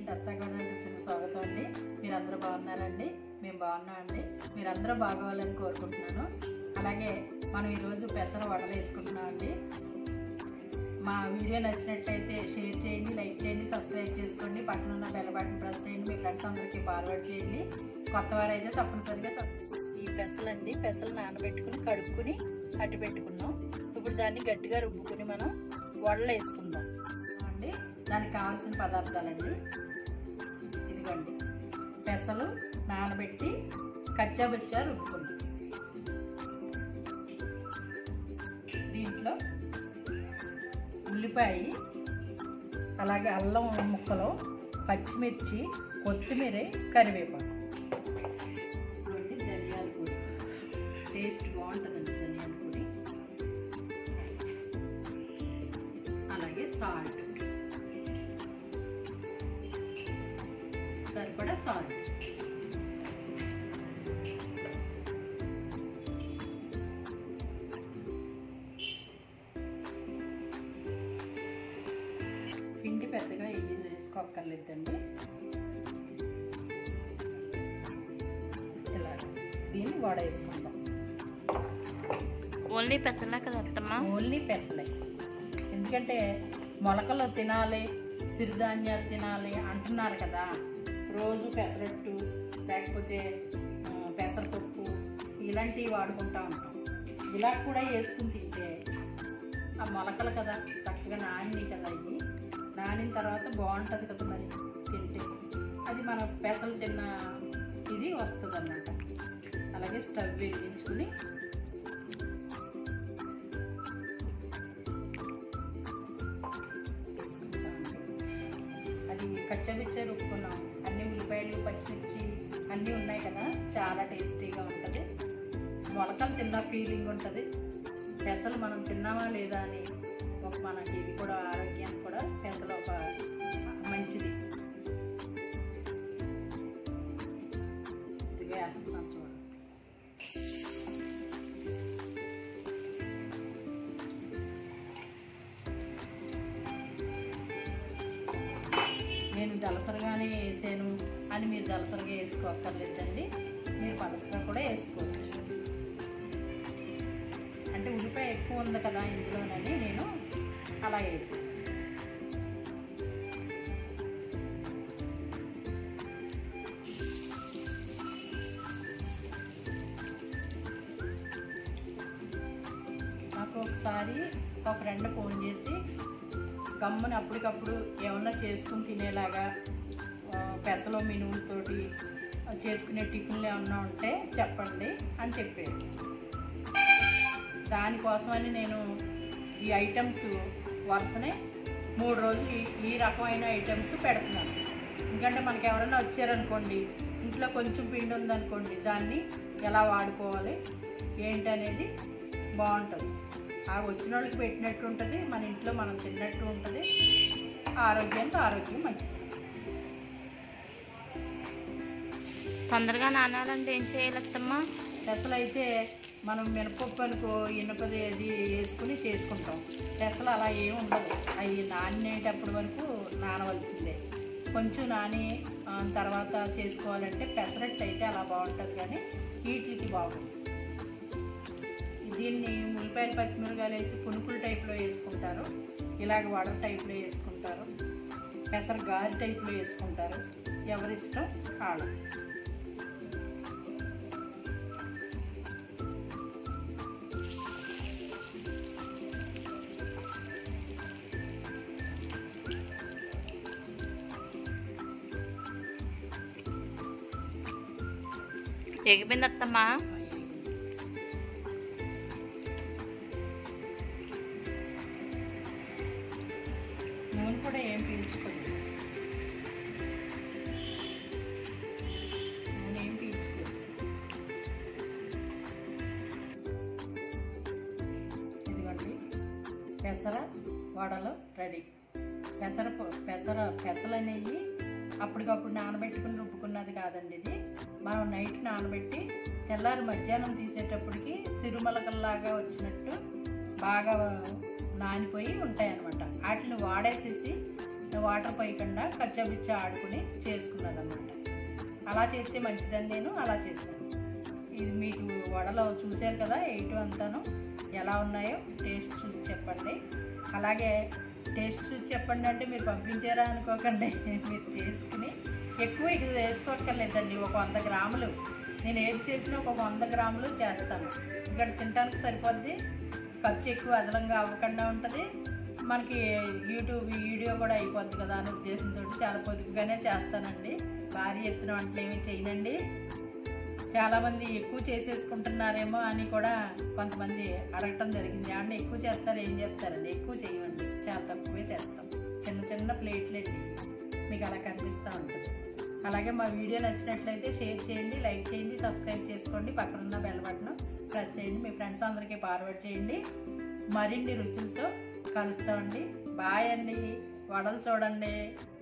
దత్తాగోడకి స్వాగతం అండి మీరందరూ బాగున్నారండి మేము బాగున్నామండి మీరందరూ బాగోవాలని కోరుకుంటున్నాను అలాగే మనం ఈరోజు పెసర వడలు వేసుకుంటున్నాం అండి మా వీడియో నచ్చినట్లయితే షేర్ చేయండి లైక్ చేయండి సబ్స్క్రైబ్ చేసుకోండి పక్కన ఉన్న బెల్ బటన్ ప్రెస్ చేయండి మీ ఫ్రెండ్స్ అందరికీ ఫార్వర్డ్ చేయండి కొత్త వారైతే తప్పనిసరిగా సబ్స్క్రైబ్ ఈ పెసలండి పెసలు నానబెట్టుకుని కడుక్కుని అట్టి పెట్టుకున్నాం ఇప్పుడు దాన్ని గట్టిగా రుబ్బుకుని మనం వడలు వేసుకుందాం అండి దానికి కావాల్సిన పదార్థాలండి ఇదిగోండి పెసలు నానబెట్టి కచ్చాబచ్చా రుబ్బుకున్నాం దీంట్లో ఉల్లిపాయ అలాగే అల్లం ముక్కలు పచ్చిమిర్చి కొత్తిమీర కరివేపాకు ఇవ్వండి ధనియాల పొడి టేస్ట్ బాగుంటుందండి ధనియాల పొడి అలాగే సాల్ట్ సరిపడా సాల్ట్ పిండి పెద్దగా ఇది వేసుకోక్కర్లేదండి ఇలా దీన్ని వడ వేసుకుంటాం ఓన్లీ పెసలా కదా అత్తమ్మా ఓన్లీ పెసలే ఎందుకంటే మొలకలు తినాలి సిరిధాన్యాలు తినాలి అంటున్నారు కదా రోజు పెసరట్టు లేకపోతే ఆ, పెసరపప్పు ఇలాంటివి వాడుకుంటా ఉంటాం ఇలా కూడా వేసుకుని తింటే ఆ మొలకలు కదా చక్కగా నాని కదా ఇది నానిన తర్వాత బాగుంటుంది కదా మరి తింటే అది మన పెసలు తిన్న ఇది వస్తుంది అన్నమాట అలాగే స్టవ్ వెలిగించుకుని అది కచ్చబిచ్చే రుబ్బుకున్నాం అన్ని ఉల్లిపాయలు పచ్చిమిర్చి అన్నీ ఉన్నాయి కదా చాలా టేస్టీగా ఉంటుంది మొలకలు తిన్న ఫీలింగ్ ఉంటుంది పెసలు మనం తిన్నామా లేదా అని ఒక మనకి ఇది కూడా ఆరోగ్యానికి కూడా పెసలు ఒక మంచిది ఇది వేస్తున్నాం చూడండి నేను దలసరిగానే వేసాను అని మీరు దలసరిగా వేసుకోక్కర్లేదండి మీరు పలసగా కూడా వేసుకోవచ్చు అంటే ఉల్లిపాయ ఎక్కువ ఉంది కదా ఇందులోనని నేను అలా వేసాను నాకు ఒకసారి ఒక ఫ్రెండ్ ఫోన్ చేసి గమ్మున అప్పటికప్పుడు ఏమన్నా చేసుకుని తినేలాగా ఆ, పెసలు మినుములతోటి చేసుకునే టిఫిన్లు ఏమన్నా ఉంటే చెప్పండి అని చెప్పారు దానికోసమని నేను ఈ ఐటమ్స్ వరుసనే మూడు రోజులు ఈ- ఈ రకమైన ఐటమ్స్ పెడుతున్నాను ఎందుకంటే మనకి ఎవరైనా వచ్చారనుకోండి ఇంట్లో కొంచెం పిండి ఉందనుకోండి దాన్ని ఎలా వాడుకోవాలి ఏంటి అనేది బాగుంటుంది ఆ వచ్చిన వాళ్ళకి పెట్టినట్టు ఉంటుంది మన ఇంట్లో మనం తిన్నట్టు ఉంటుంది ఆరోగ్యానికి ఆరోగ్యం మంచిది తొందరగా నానాలంటే ఏం చేయాలి అత్తమ్మా పెసలు అయితే మనం మినపప్పు అనుకో ఇనపది అది వేసుకుని చేసుకుంటాం పెసలు అలా ఏమి ఉండదు అవి నానేటప్పటి వరకు నానవలసిందే కొంచెం నాని ఆ, తర్వాత చేసుకోవాలంటే పెసరట్టు అయితే అలా బాగుంటుంది కానీ వీటికి బాగుంటుంది దీన్ని ఉల్లిపాయలు పచ్చిమిరకాయలు వేసి పునుకులు టైప్లో వేసుకుంటారు ఇలాగ వడ టైప్లో వేసుకుంటారు పెసర గారి టైప్లో వేసుకుంటారు ఎవరిష్టం కాళ్ళ ఎగిపోయింది అత్తమ్మా నూనె కూడా ఏం పీల్చుకోదు నూనె ఏం పీల్చుకోదు ఇదిగోండి పెసర వడలు రెడీ పెసర పొ- పెసర పెసలు అనేవి అప్పటికప్పుడు నానబెట్టుకుని రుబ్బుకున్నది కాదండి ఇది మనం నైట్ నానబెట్టి తెల్లారి మధ్యాహ్నం తీసేటప్పటికి సిరుమలకల్లాగా వచ్చినట్టు బాగా నానిపోయి ఉంటాయి అన్నమాట వాటిని వాడేసేసి వాటర్ పోయకుండా కచ్చబిచ్చ ఆడుకుని చేసుకున్నాను అనమాట అలా చేస్తే మంచిదని నేను అలా చేశాను ఇది మీకు వడలో చూశారు కదా ఎయిట్ అంతాను ఎలా ఉన్నాయో టేస్ట్ చూసి చెప్పండి అలాగే టేస్ట్ చూసి చెప్పండి అంటే మీరు పంపించారా అనుకోకండి మీరు చేసుకుని ఎక్కువ ఇక వేసుకోక్కర్లేదండి ఒక వంద గ్రాములు నేను ఏది చేసినా ఒక వంద గ్రాములు చేస్తాను ఇక్కడ తినడానికి సరిపోద్ది ఖర్చు ఎక్కువ అదనంగా అవ్వకుండా ఉంటుంది మనకి యూట్యూబ్ వీడియో కూడా అయిపోద్ది కదా అనే ఉద్దేశంతో చాలా పొదుపుగానే చేస్తానండి భారీ ఎత్తున వంటలు ఏమీ చేయనండి చాలామంది ఎక్కువ చేసేసుకుంటున్నారేమో అని కూడా కొంతమంది అడగటం జరిగింది అంటే ఎక్కువ చేస్తారు ఏం చేస్తారండి ఎక్కువ చేయమండి చాలా తక్కువే చేస్తాం చిన్న చిన్న ప్లేట్లెట్టి మీకు అలా కనిపిస్తూ ఉంటుంది అలాగే మా వీడియో నచ్చినట్లయితే షేర్ చేయండి లైక్ చేయండి సబ్స్క్రైబ్ చేసుకోండి పక్కనున్న బెల్ బటన్ ప్రెస్ చేయండి మీ ఫ్రెండ్స్ అందరికీ ఫార్వర్డ్ చేయండి మరిన్ని రుచులతో కలుస్తామండి బాయ్ అండి వడలు చూడండి